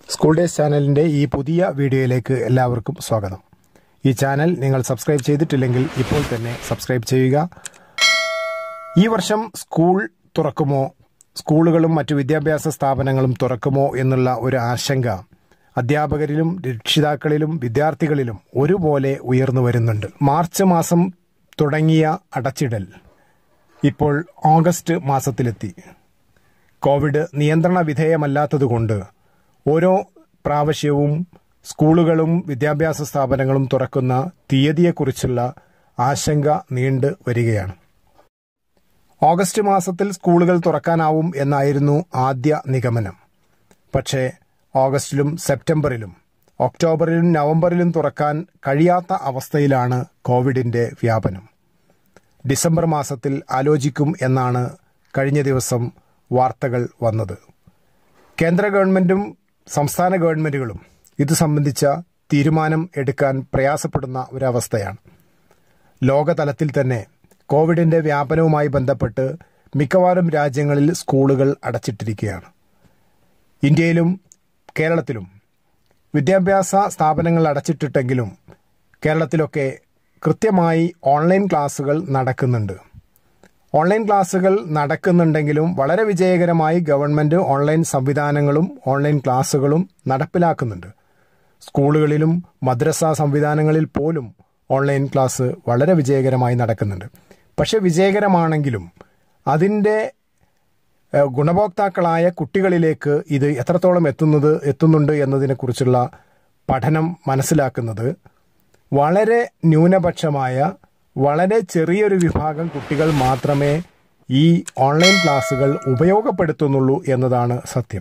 school days ചാനലിൻ്റെ ഈ പുതിയ വീഡിയോയിലേക്ക് എല്ലാവർക്കും സ്വാഗതം ഈ ചാനൽ നിങ്ങൾ സബ്സ്ക്രൈബ് ചെയ്തിട്ടില്ലെങ്കിൽ ഇപ്പോൾ തന്നെ സബ്സ്ക്രൈബ് ചെയ്യുക ഈ വർഷം സ്കൂൾ തുറക്കുമോ സ്കൂളുകളും മറ്റു വിദ്യാഭ്യാസ സ്ഥാപനങ്ങളും തുറക്കുമോ എന്നുള്ള ഒരു ആശങ്ക അധ്യാപകരിലും രക്ഷിതാക്കളിലും വിദ്യാർത്ഥികളിലും ഒരുപോലെ ഉയർന്നു വരുന്നുണ്ട് മാർച്ച് മാസം തുടങ്ങിയ അടച്ചിടൽ ഇപ്പോൾ ഓഗസ്റ്റ് മാസത്തിലെത്തി കോവിഡ് നിയന്ത്രണ വിധേയമല്ലാത്തതുകൊണ്ട് ഓരോ പ്രാവശ്യവും സ്കൂളുകളും വിദ്യാഭ്യാസ സ്ഥാപനങ്ങളും തുറക്കുന്ന തീയതിയെക്കുറിച്ചുള്ള ആശങ്ക നീണ്ടു വരികയാണ് ഓഗസ്റ്റ് മാസത്തിൽ സ്കൂളുകൾ തുറക്കാനാവും എന്നായിരുന്നു ആദ്യ നിഗമനം പക്ഷേ ഓഗസ്റ്റിലും സെപ്റ്റംബറിലും ഒക്ടോബറിലും നവംബറിലും തുറക്കാൻ കഴിയാത്ത അവസ്ഥയിലാണ് കോവിഡിന്റെ വ്യാപനം ഡിസംബർ മാസത്തിൽ ആലോചിക്കും എന്നാണ് കഴിഞ്ഞ ദിവസം വാർത്തകൾ വന്നത് കേന്ദ്ര ഗവൺമെന്റും സംസ്ഥാന ഗവൺമെന്റുകളും ഇത് സംബന്ധിച്ച തീരുമാനം എടുക്കാൻ പ്രയാസപ്പെടുന്ന ഒരവസ്ഥയാണ് ലോകതലത്തിൽ തന്നെ കോവിഡിന്റെ വ്യാപനവുമായി ബന്ധപ്പെട്ട് മിക്കവാറും രാജ്യങ്ങളിൽ സ്കൂളുകൾ അടച്ചിട്ടിരിക്കുകയാണ് ഇന്ത്യയിലും കേരളത്തിലും വിദ്യാഭ്യാസ സ്ഥാപനങ്ങൾ അടച്ചിട്ടിട്ടെങ്കിലും കേരളത്തിലൊക്കെ കൃത്യമായി ഓൺലൈൻ ക്ലാസുകൾ നടക്കുന്നുണ്ട് ഓൺലൈൻ ക്ലാസുകൾ നടക്കുന്നുണ്ടെങ്കിലും വളരെ വിജയകരമായി ഗവൺമെന്റ് ഓൺലൈൻ സംവിധാനങ്ങളും ഓൺലൈൻ ക്ലാസുകളും നടപ്പിലാക്കുന്നുണ്ട് സ്കൂളുകളിലും മദ്രസ സംവിധാനങ്ങളിൽ പോലും ഓൺലൈൻ ക്ലാസ് വളരെ വിജയകരമായി നടക്കുന്നുണ്ട് പക്ഷെ വിജയകരമാണെങ്കിലും അതിൻ്റെ ഏഹ്, ഗുണഭോക്താക്കളായ കുട്ടികളിലേക്ക് ഇത് എത്രത്തോളം എത്തുന്നത് എത്തുന്നുണ്ട് എന്നതിനെക്കുറിച്ചുള്ള പഠനം മനസ്സിലാക്കുന്നത് വളരെ ന്യൂനപക്ഷമായ വളരെ ചെറിയൊരു വിഭാഗം കുട്ടികൾ മാത്രമേ ഈ ഓൺലൈൻ ക്ലാസുകൾ ഉപയോഗപ്പെടുത്തുന്നുള്ളൂ എന്നതാണ് സത്യം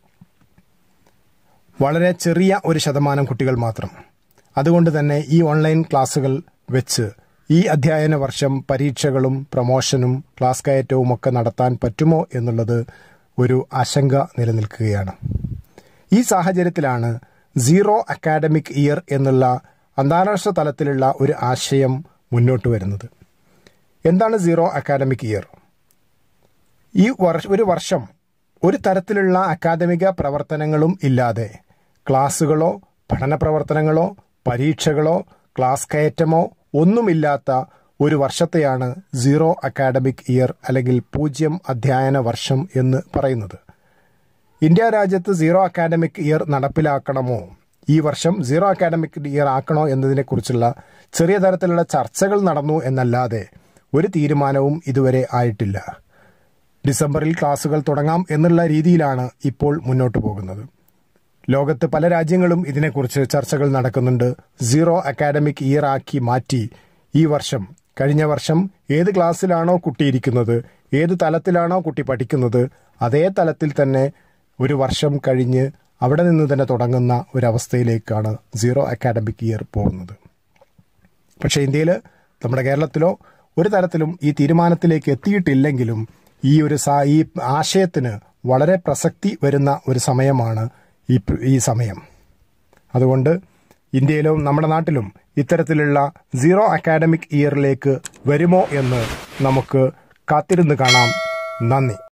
വളരെ ചെറിയ ഒരു ശതമാനം കുട്ടികൾ മാത്രം അതുകൊണ്ട് തന്നെ ഈ ഓൺലൈൻ ക്ലാസുകൾ വെച്ച് ഈ അധ്യയന വർഷം പരീക്ഷകളും പ്രമോഷനും ക്ലാസ് കയറ്റവും ഒക്കെ നടത്താൻ പറ്റുമോ എന്നുള്ളത് ഒരു ആശങ്ക നിലനിൽക്കുകയാണ് ഈ സാഹചര്യത്തിലാണ് സീറോ അക്കാഡമിക് ഇയർ എന്നുള്ള അന്താരാഷ്ട്ര തലത്തിലുള്ള ഒരു ആശയം മുന്നോട്ട് വരുന്നത് എന്താണ് സീറോ അക്കാഡമിക് ഇയർ ഈ വർഷ ഒരു വർഷം ഒരു തരത്തിലുള്ള അക്കാദമിക പ്രവർത്തനങ്ങളും ഇല്ലാതെ ക്ലാസ്സുകളോ പഠന പ്രവർത്തനങ്ങളോ പരീക്ഷകളോ ക്ലാസ് കയറ്റമോ ഒന്നുമില്ലാത്ത ഒരു വർഷത്തെയാണ് സീറോ അക്കാഡമിക് ഇയർ അല്ലെങ്കിൽ പൂജ്യം അധ്യയന വർഷം എന്ന് പറയുന്നത് ഇന്ത്യ രാജ്യത്ത് സീറോ അക്കാഡമിക് ഇയർ നടപ്പിലാക്കണമോ ഈ വർഷം സീറോ അക്കാഡമിക് ഇയർ ആക്കണോ എന്നതിനെക്കുറിച്ചുള്ള ചെറിയ തരത്തിലുള്ള ചർച്ചകൾ നടന്നു എന്നല്ലാതെ ഒരു തീരുമാനവും ഇതുവരെ ആയിട്ടില്ല ഡിസംബറിൽ ക്ലാസുകൾ തുടങ്ങാം എന്നുള്ള രീതിയിലാണ് ഇപ്പോൾ മുന്നോട്ട് പോകുന്നത് ലോകത്ത് പല രാജ്യങ്ങളും ഇതിനെക്കുറിച്ച് ചർച്ചകൾ നടക്കുന്നുണ്ട് സീറോ അക്കാഡമിക് ഇയർ ആക്കി മാറ്റി ഈ വർഷം കഴിഞ്ഞ വർഷം ഏത് ക്ലാസ്സിലാണോ കുട്ടി ഇരിക്കുന്നത് ഏത് തലത്തിലാണോ കുട്ടി പഠിക്കുന്നത് അതേ തലത്തിൽ തന്നെ ഒരു വർഷം കഴിഞ്ഞ് അവിടെ നിന്ന് തന്നെ തുടങ്ങുന്ന ഒരവസ്ഥയിലേക്കാണ് സീറോ അക്കാഡമിക് ഇയർ പോകുന്നത് പക്ഷേ ഇന്ത്യയിൽ നമ്മുടെ കേരളത്തിലോ ഒരു തരത്തിലും ഈ തീരുമാനത്തിലേക്ക് എത്തിയിട്ടില്ലെങ്കിലും ഈ ഒരു സാ ഈ ആശയത്തിന് വളരെ പ്രസക്തി വരുന്ന ഒരു സമയമാണ് ഈ പ്ര- ഈ സമയം അതുകൊണ്ട് ഇന്ത്യയിലും നമ്മുടെ നാട്ടിലും ഇത്തരത്തിലുള്ള സീറോ അക്കാഡമിക് ഇയറിലേക്ക് വരുമോ എന്ന് നമുക്ക് കാത്തിരുന്ന് കാണാം നന്ദി